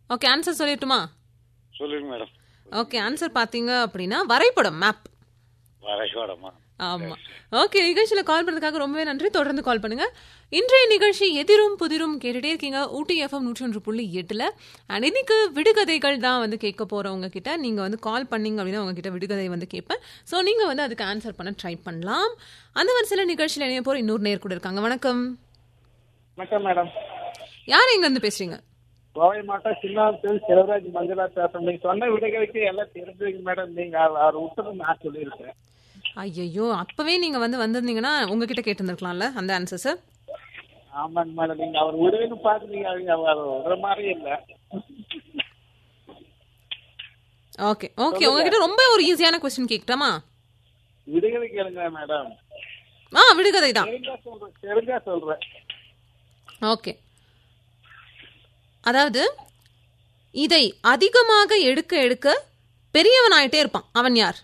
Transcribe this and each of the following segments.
Okay answer சொல்லிட்டுமா சொல்லுங்க madam okay answer பார்த்தீங்க அப்படின்னா வரைபடம் மேப் வரைபடமா ஆமா ஓகே நிகழ்ச்சியில கால் பண்ணதுக்காக ரொம்பவே நன்றி தொடர்ந்து கால் பண்ணுங்க இன்றைய நிகழ்ச்சி எதிரும் புதிரும் கேட்டுட்டே இருக்கீங்க ஊட்டி எஃப்எம் நூற்றி ஒன்று புள்ளி எட்டுல அண்ட் இன்னைக்கு விடுகதைகள் தான் வந்து கேட்க போறவங்க கிட்ட நீங்க வந்து கால் பண்ணீங்க அப்படின்னா உங்ககிட்ட விடுகதை வந்து கேட்பேன் ஸோ நீங்க வந்து அதுக்கு ஆன்சர் பண்ண ட்ரை பண்ணலாம் அந்த வரிசையில் நிகழ்ச்சியில் இணைய போற இன்னொரு நேர் கூட இருக்காங்க வணக்கம் வணக்கம் மேடம் யார் எங்க இருந்து பேசுறீங்க கோவை மாவட்டம் சின்னாத்தூர் சிவராஜ் மஞ்சளா பேசுறேன் நீங்க சொன்ன விடைகளுக்கு எல்லாம் தெரிஞ்சுங்க மேடம் நீங்க அவ- அவர் விட்டது நான் சொல்லியிருக்கேன் ஐயோ அப்பவே நீங்க வந்து வந்திருந்தீங்கன்னா உங்ககிட்ட கேட்டிருந்திருக்கலாம்ல அந்த ஆன்சர் சார் ஆமாங்க மேடம் நீங்க அவர் விடுன்னு பார்த்து நீங்க அவங்க அவர் விடுற மாதிரி இல்ல ஓகே ஓகே உங்ககிட்ட ரொம்ப ஒரு ஈஸியான கொஸ்டின் கேட்கட்டாமா விடுகளை கேளுங்க மேடம் ஆ விடுகதை தான் தெரிஞ்சா சொல்றேன் தெரிஞ்சா சொல்றேன் ஓகே அதாவது இதை அதிகமாக எடுக்க எடுக்க பெரியவனாயிட்டே இருப்பான் அவன் யார்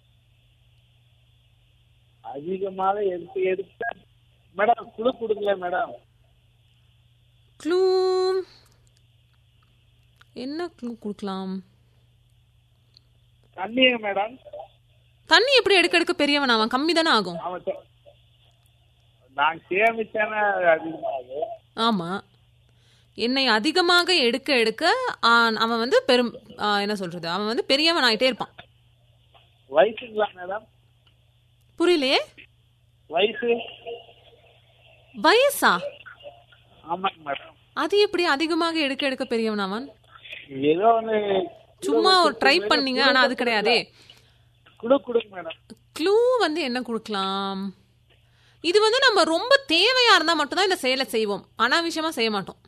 அதிகமாக எடுத்து எடுத்து மேடம் குழு கொடுங்களேன் மேடம் க்ளூ என்ன க்ளூ கொடுக்கலாம் தண்ணிய மேடம் தண்ணி எப்படி எடுக்க எடுக்க பெரியவன் அவன் கம்மி தானே ஆகும் அவன் சொ- நான் சேமிச்சேன்னா அதிகமாகும் ஆமா என்னை அதிகமாக எடுக்க எடுக்க ஆ, அவன் வந்து பெரும் ஆ, என்ன சொல்றது அவன் வந்து பெரியவன் ஆயிட்டே இருப்பான் வயசுங்களா மேடம் புரியலையே வயசு வயசா ஆமாங்க மேடம் அது எப்படி அதிகமாக எடுக்க எடுக்க பெரியவன் அவன் ஏதோ ஒண்ணு சும்மா ஒரு ட்ரை பண்ணீங்க ஆனா அது கிடையாதே குழு கொடுங்க மேடம் க்ளூ வந்து என்ன கொடுக்கலாம் இது வந்து நம்ம ரொம்ப தேவையா இருந்தா மட்டும்தான் இந்த செயலை செய்வோம் அனாவசியமா செய்ய மாட்டோம்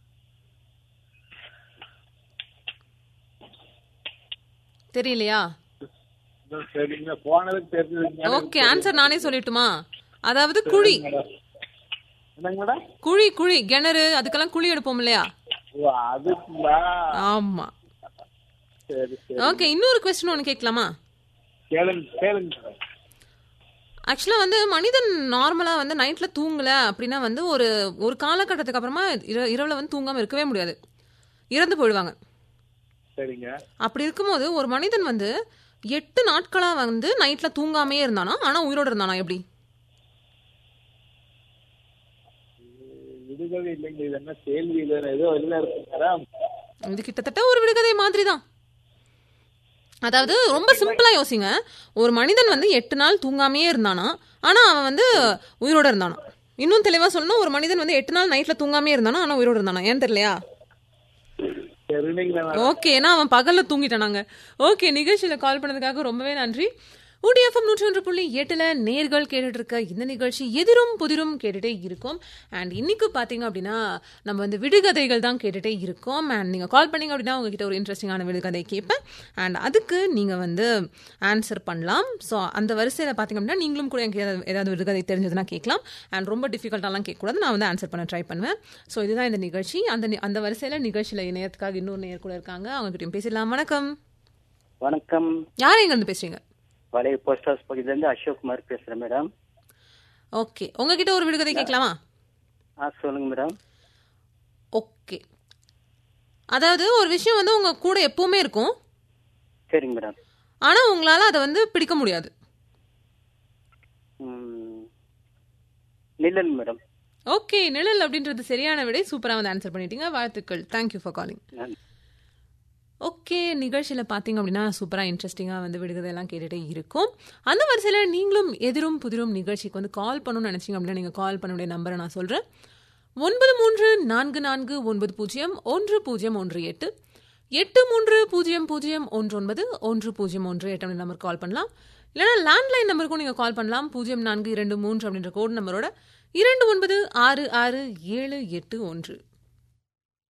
தெரியலையா இதோ சரிங்க போனதுக்கு தெரிஞ்சதுங்க ஓகே ஆன்சர் நானே சொல்லட்டுமா அதாவது குழி என்னங்க மேடம் குழி குழி கிணறு அதுக்கெல்லாம் குழி எடுப்போம் இல்லையா ஓ அதுங்களா ஆமா சரி சரி ஓகே இன்னொரு கொஸ்டின் ஒன்று கேட்கலாமா கேளுங்க கேளுங்க மேடம் ஆக்சுவலாக வந்து மனிதன் நார்மலாக வந்து நைட்டில் தூங்கல அப்படின்னா வந்து ஒரு ஒரு காலகட்டத்துக்கு அப்புறமா இர இரவில் வந்து தூங்காமல் இருக்கவே முடியாது இறந்து போயிடுவாங்க சரிங்க அப்படி இருக்கும்போது ஒரு மனிதன் வந்து எட்டு நாட்களாக வந்து நைட்டில் தூங்காமே இருந்தானா ஆனால் உயிரோடு இருந்தானா எப்படி விடுதலை இல்லைங்க இது என்ன கேள்வி இது ஏதோ வெளில இருக்கு மேடம் இது கிட்டத்தட்ட ஒரு விடுகதை மாதிரி தான் அதாவது ரொம்ப சிம்பிளா யோசிங்க ஒரு மனிதன் வந்து எட்டு நாள் தூங்காமையே இருந்தானா ஆனா அவன் வந்து உயிரோட இருந்தானா இன்னும் தெளிவா சொல்லணும் ஒரு மனிதன் வந்து எட்டு நாள் நைட்ல தூங்காமே இருந்தானா ஆனா உயிரோட இருந்தானா ஏன் தெரியலையா தெரியலைங்களா மேடம் ஓகே ஏன்னா அவன் பகல்ல தூங்கிட்டானாங்க ஓகே நிகழ்ச்சியில கால் பண்ணதுக்காக ரொம்பவே நன்றி ஊடிஎஃப்எம் நூற்றி ஒன்று புள்ளி எட்டுல நேர்கள் கேட்டுட்டு இருக்க இந்த நிகழ்ச்சி எதிரும் புதிரும் கேட்டுட்டே இருக்கும் அண்ட் இன்னைக்கு பாத்தீங்க அப்படின்னா நம்ம வந்து விடுகதைகள் தான் கேட்டுட்டே இருக்கோம் அண்ட் நீங்க கால் பண்ணீங்க அப்படின்னா உங்ககிட்ட ஒரு இன்ட்ரெஸ்டிங்கான விடுகதை கேட்பேன் அண்ட் அதுக்கு நீங்க வந்து ஆன்சர் பண்ணலாம் ஸோ அந்த வரிசையில பாத்தீங்க அப்படின்னா நீங்களும் கூட எனக்கு ஏதாவது ஏதாவது விடுகதை தெரிஞ்சதுன்னா கேட்கலாம் அண்ட் ரொம்ப டிஃபிகல்ட்டாலாம் கேட்கக்கூடாது நான் வந்து ஆன்சர் பண்ண ட்ரை பண்ணுவேன் ஸோ இதுதான் இந்த நிகழ்ச்சி அந்த நி- அந்த வரிசையில நிகழ்ச்சியில இணையத்துக்காக இன்னொரு நேயர் கூட இருக்காங்க அவங்க கிட்டயும் பேசலாம் வணக்கம் வணக்கம் யார் எங்க இருந்து பேசுறீங்க பழைய போஸ்ட் ஹவுஸ் பகுதியிலேருந்து அசோக் குமார் பேசுறேன் மேடம் ஓகே உங்ககிட்ட ஒரு விடுகதை கேட்கலாமா ஆ சொல்லுங்க மேடம் ஓகே அதாவது ஒரு விஷயம் வந்து உங்க கூட எப்பவுமே இருக்கும் சரிங்க மேடம் ஆனா உங்களால அதை வந்து பிடிக்க முடியாது ம், நிழல் மேடம் ஓகே நிழல் அப்படின்றது சரியான விடை சூப்பரா வந்து ஆன்சர் பண்ணிட்டீங்க வாழ்த்துக்கள் தேங்க்யூ ஃபார் காலிங் நன்றி. ஓகே நிகழ்ச்சியில் பார்த்தீங்க அப்படின்னா சூப்பராக இன்ட்ரெஸ்டிங்காக வந்து விடுகதையெல்லாம் கேட்டுகிட்டே இருக்கும் அந்த வரிசையில் நீங்களும் எதிரும் புதிரும் நிகழ்ச்சிக்கு வந்து கால் பண்ணணும்னு நினச்சிங்க அப்படின்னா நீங்கள் கால் பண்ண வேண்டிய நம்பரை நான் சொல்கிறேன் ஒன்பது மூன்று நான்கு நான்கு ஒன்பது பூஜ்ஜியம் ஒன்று பூஜ்ஜியம் ஒன்று எட்டு எட்டு மூன்று பூஜ்ஜியம் பூஜ்ஜியம் ஒன்று ஒன்பது ஒன்று பூஜ்ஜியம் ஒன்று எட்டு அப்படின்ற நம்பர் கால் பண்ணலாம் இல்லைனா லேண்ட்லைன் நம்பருக்கும் நீங்கள் கால் பண்ணலாம் பூஜ்ஜியம் நான்கு இரண்டு மூன்று அப்படின்ற கோட் நம்பரோட இரண்டு ஒன்பது ஆறு ஆறு ஏழு எட்டு ஒன்று